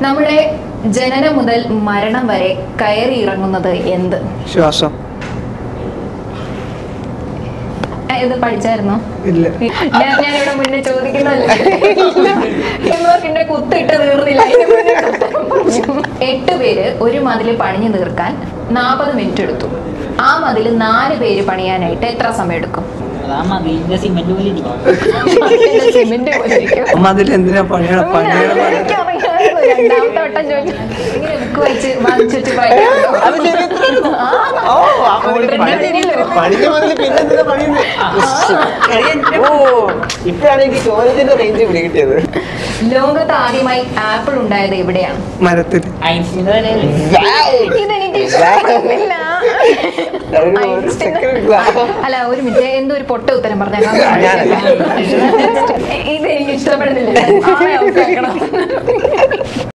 നമ്മുടെ ജനനം മുതൽ മരണം വരെ കയറി ഇറങ്ങുന്നത് എന്ത് ശ്വാസം ഏ, ഇത് പഠിച്ചായിരുന്നോ ഇല്ല ഞാൻ ഞാനിവിടെ മുന്നേ ചോദിക്കുന്നതല്ലേ ഇവർക്ക് കുത്തിട്ട് തീർന്നില്ല അതിന് മുന്നേ ഉത്തരം പറഞ്ഞു. എട്ട് പേര് ഒരു മതില് പണിഞ്ഞു തീർക്കാൻ നാൽപ്പത് മിനിറ്റ് എടുത്തു ആ മതില് നാല് പേര് പണിയാനായിട്ട് എത്ര സമയം എടുക്കും അതാ മതിലിന്റെ സിമെന്റ് പോലെ ഇരിക്കും സിമെന്റ് പോലെ ഇരിക്കും. അമ്മ അതിൽ എന്തിനാ പണിയണ പണിയണ പണി എനിക്കറിയാമായിരുന്നു. രണ്ടാമത്തെ വട്ടം ചോദിച്ചു ഇങ്ങനെ ബുക്ക് വായിച്ച് വാങ്ങിച്ചു വെച്ച് പഠിക്കാറുണ്ടോ? ആ, ഓ അപ്പൊ ഒരു പണി പണിക്ക് മുതൽ പിന്നെ എന്തിനാ പണിയുന്നത് ഓ ഇപ്പോഴാണ് എനിക്ക് ചോദ്യത്തിന്റെ റേഞ്ച് പിടി കിട്ടിയത് ലോകത്ത് ആദ്യമായി ആപ്പിൾ ഉണ്ടായത് എവിടെയാണ് മരത്തിൽ ഐൻസ്റ്റീൻ്റെ തന്നെ ഇതെനിക്ക് ഇഷ്ടപ്പെടുന്നില്ല ഒരു ഐൻസ്റ്റീൻ. second അല്ല ഒരു മിനിറ്റ് എന്തോ ഒരു പൊട്ട ഉത്തരം പറഞ്ഞ ഞാനല്ല. ഇത് എനിക്ക് ഇഷ്ടപ്പെടുന്നില്ല ആളെ ഔട്ടാക്കണം